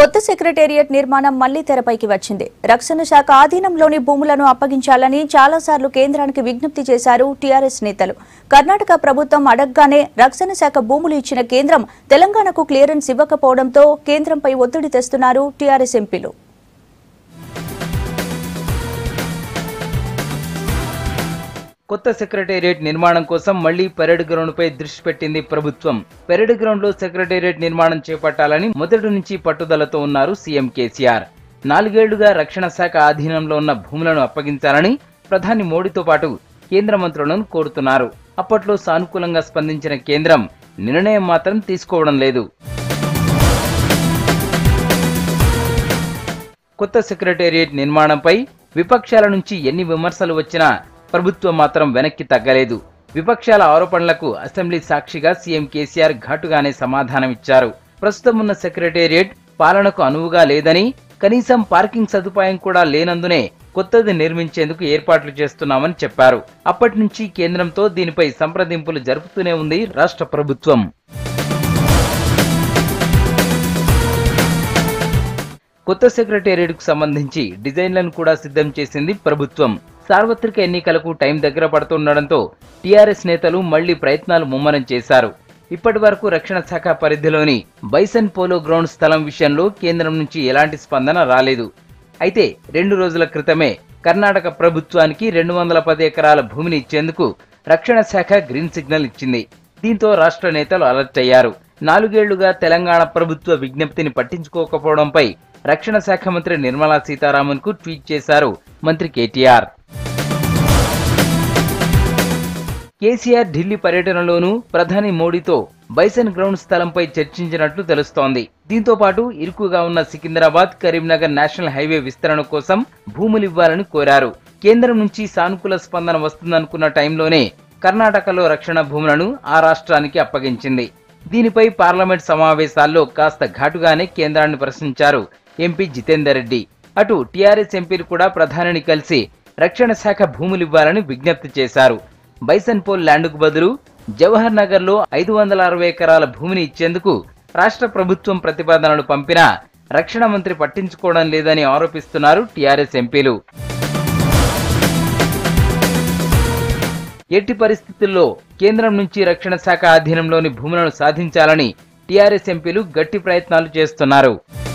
కొత్త సెక్రటేరియట్ నిర్మాణం మళ్లీ తెరపైకి వచ్చింది రక్షణ శాఖ ఆధీనంలోని భూములను అప్పగించాలని చాలాసార్లు కేంద్రానికి విజ్ఞప్తి చేశారు టీఆర్ఎస్ నేతలు కర్ణాటక ప్రభుత్వం అడగ్గానే రక్షణ శాఖ భూములు ఇచ్చిన కేంద్రం తెలంగాణకు క్లియరెన్స్ ఇవ్వకపోవడంతో కేంద్రంపై ఒత్తిడి తెస్తున్నారు టీఆర్ఎస్ ఎంపీలు కొత్త సెక్రటేరియట్ నిర్మాణం కోసం మళ్లీ పెరేడ్ గ్రౌండ్ పై దృష్టి పెట్టింది ప్రభుత్వం పెరేడ్ గ్రౌండ్ లో సెక్రటేరియట్ నిర్మాణం చేపట్టాలని మొదటి నుంచి పట్టుదలతో ఉన్నారు సీఎం కేసీఆర్ నాలుగేళ్లుగా రక్షణ శాఖ ఆధీనంలో ఉన్న భూములను అప్పగించాలని ప్రధాని మోడీతో పాటు కేంద్ర మంత్రులను కోరుతున్నారు అప్పట్లో సానుకూలంగా స్పందించిన కేంద్రం నిర్ణయం మాత్రం తీసుకోవడం లేదు కొత్త సెక్రటేరియట్ నిర్మాణంపై విపక్షాల నుంచి ఎన్ని విమర్శలు వచ్చినా ప్రభుత్వం మాత్రం వెనక్కి తగ్గలేదు విపక్షాల ఆరోపణలకు అసెంబ్లీ సాక్షిగా సీఎం కేసీఆర్ ఘాటుగానే సమాధానమిచ్చారు ప్రస్తుతం ఉన్న సెక్రటేరియట్ పాలనకు అనువుగా లేదని కనీసం పార్కింగ్ సదుపాయం కూడా లేనందునే కొత్తది నిర్మించేందుకు ఏర్పాట్లు చేస్తున్నామని చెప్పారు అప్పటి నుంచి కేంద్రంతో దీనిపై సంప్రదింపులు జరుపుతూనే ఉంది రాష్ట్ర ప్రభుత్వం కొత్త సెక్రటేరియట్ కు సంబంధించి డిజైన్లను కూడా సిద్ధం చేసింది ప్రభుత్వం సార్వత్రిక ఎన్నికలకు టైం దగ్గర పడుతుండటంతో టీఆర్ఎస్ నేతలు మళ్లీ ప్రయత్నాలు ముమ్మరం చేశారు ఇప్పటి వరకు రక్షణ శాఖ పరిధిలోని బైసన్ పోలో గ్రౌండ్ స్థలం విషయంలో కేంద్రం నుంచి ఎలాంటి స్పందన రాలేదు అయితే రెండు రోజుల క్రితమే కర్ణాటక ప్రభుత్వానికి రెండు వందల పది ఎకరాల భూమిని ఇచ్చేందుకు రక్షణ శాఖ గ్రీన్ సిగ్నల్ ఇచ్చింది దీంతో రాష్ట్ర నేతలు అలర్ట్ అయ్యారు నాలుగేళ్లుగా తెలంగాణ ప్రభుత్వ విజ్ఞప్తిని పట్టించుకోకపోవడంపై రక్షణ శాఖ మంత్రి నిర్మలా సీతారామన్ కు ట్వీట్ చేశారు మంత్రి కేటీఆర్ కేసీఆర్ ఢిల్లీ పర్యటనలోనూ ప్రధాని మోడీతో బైసన్ గ్రౌండ్ స్థలంపై చర్చించినట్లు తెలుస్తోంది దీంతో పాటు ఇరుకుగా ఉన్న సికింద్రాబాద్ కరీంనగర్ నేషనల్ హైవే విస్తరణ కోసం భూములివ్వాలని కోరారు కేంద్రం నుంచి సానుకూల స్పందన వస్తుందనుకున్న టైంలోనే కర్ణాటకలో రక్షణ భూములను ఆ రాష్ట్రానికి అప్పగించింది దీనిపై పార్లమెంట్ సమావేశాల్లో కాస్త ఘాటుగానే కేంద్రాన్ని ప్రశ్నించారు ఎంపీ జితేందర్ రెడ్డి అటు టీఆర్ఎస్ ఎంపీలు కూడా ప్రధానిని కలిసి రక్షణ శాఖ భూములివ్వాలని విజ్ఞప్తి చేశారు బైసన్ పోల్ ల్యాండ్కు బదులు జవహర్ నగర్ లో ఐదు వందల అరవై ఎకరాల భూమిని ఇచ్చేందుకు రాష్ట్ర ప్రభుత్వం ప్రతిపాదనలు పంపినా రక్షణ మంత్రి పట్టించుకోవడం లేదని ఆరోపిస్తున్నారు టీఆర్ఎస్ ఎంపీలు ఎట్టి పరిస్థితుల్లో కేంద్రం నుంచి రక్షణ శాఖ ఆధీనంలోని భూములను సాధించాలని టీఆర్ఎస్ ఎంపీలు గట్టి ప్రయత్నాలు చేస్తున్నారు